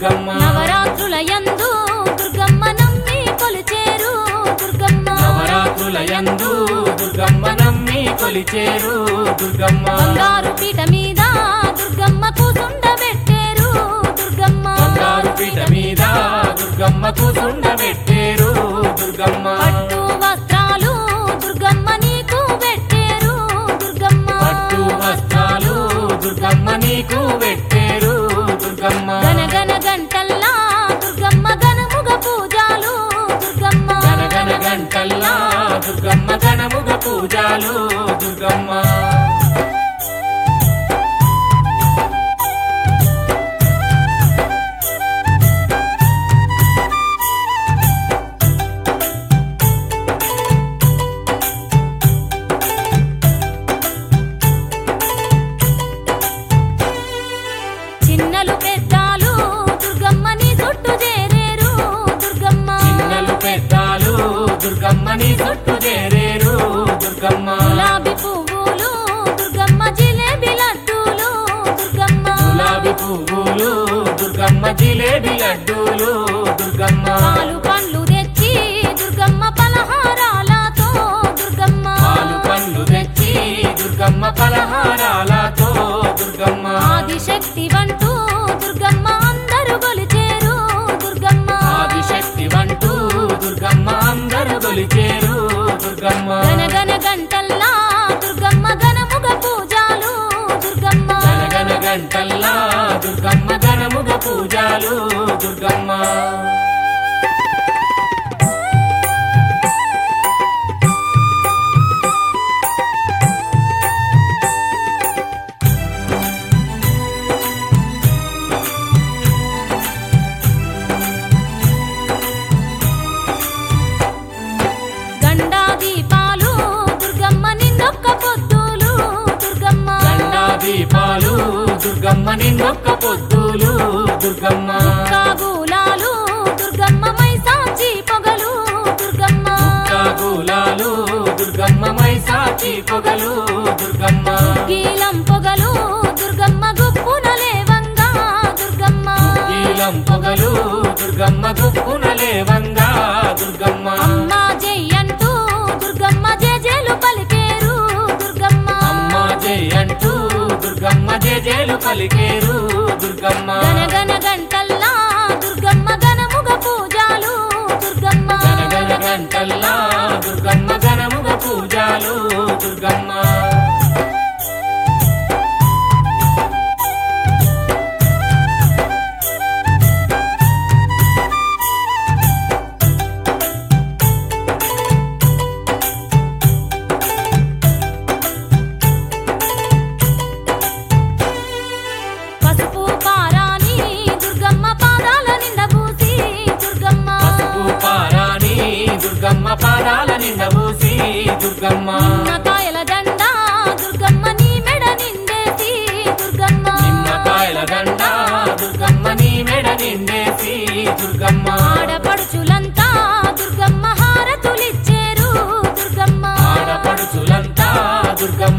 దుర్గమ్మ నవరాత్రుల యందు దుర్గమ్మ నమ్మి కొలిచేరు దుర్గమ్మ నవరాత్రుల యందు దుర్గమ్మ నమ్మి కొలిచేరు దుర్గమ్మ బంగారు పీట మీద దుర్గమ్మ కూసుండబెట్టేరు దుర్గమ్మ బంగారు పీట మీద దుర్గమ్మ కూసుండబెట్టేరు దుర్గమ్మ పట్టు వస్త్రాలు దుర్గమ్మ నీకు పెట్టేరు దుర్గమ్మ పట్టు వస్త్రాలు దుర్గమ్మ నీకు పెట్టేరు దుర్గమ్మ గనగన గంటల్లా దుర్గమ్మ గనముగ పూజాలు దుర్గమ్మ గనగన గంటల్లా దుర్గమ్మ గణముగ పూజాలు దుర్గమ్మ చిన్నలు పెద్దాలు దుర్గమ్మ నీ చుట్టూ చేరేరు దుర్గమ్మ చిన్నలు పెద్దాలు దుర్గమ్మ నీ చుట్టూ చేరేరు దుర్గమ్మ గులాబీ పువ్వులు దుర్గమ్మ జిలేబీ లడ్డూలు దుర్గమ్మ గులాబీ పువ్వులు దుర్గమ్మ జిలేబీ లడ్డూలు దుర్గమ్మ పాలు పండ్లు తెచ్చి దుర్గమ్మ పలహారాలతో దుర్గమ్మ పాలు పండ్లు తెచ్చి దుర్గమ్మ పలహారాలతో దుర్గమ్మ ఆదిశక్తి వంటూ దుర్గమ్మ అందరూ కొలిచేరు దుర్గమ్మ ఆదిశక్తి వంటూ దుర్గమ్మ అందరు కొలిచేరు దుర్గమ్మ గనగన గంటల్లా దుర్గమ్మ గనముగ పూజాలు దుర్గమ్మ గనగన గంటల్లా దుర్గమ్మ గణముగ పూజాలు దుర్గమ్మ గండా దీపాలు దుర్గమ్మ నిన్నొక్క పొద్దులు దుర్గమ్మ గండా దీపాలు దుర్గమ్మ నిన్నొక్క పొద్దులు దుర్గమ్మ కాగులాలు దుర్గమ్మ మైసాచి పొగలు దుర్గమ్మ కాగులాలు దుర్గమ్మ మైసాచి పొగలు దుర్గమ్మ గీలం పొగలు దుర్గమ్మ గుప్పున లేవంగా దుర్గమ్మ ఈలం పొగలు దుర్గమ్మ గుప్పున లేవంగా దుర్గమ్మ అమ్మ జయ్యంటూ దుర్గమ్మ జేజేలు పలికేరు దుర్గమ్మ అమ్మ జై అంటూ దుర్గమ్మ జేజేలు పలికేరు దుర్గమ్మ గనగన గంటల్లా దుర్గమ్మ గనముగ పూజాలు దుర్గమ్మ గనగన గంటల్లా దుర్గమ్మ గణముగ పూజాలు దుర్గమ్మ పసుపు పారాని దుర్గమ్మ పాదాల నిండా పూసి దుర్గమ్మ పసుపు పారాని దుర్గమ్మ పాదాల నిండబూసి దుర్గమ్మ నిమ్మకాయల దండ దుర్గమ్మ నీ మెడ నిండేసి దుర్గమ్మ నిమ్మకాయల దండ దుర్గమ్మ నీ మెడ నిండేసి దుర్గమ్మ ఆడపడుచులంతా దుర్గమ్మ హారతులిచ్చేరు దుర్గమ్మ ఆడపడుచులంతా దుర్గమ్మ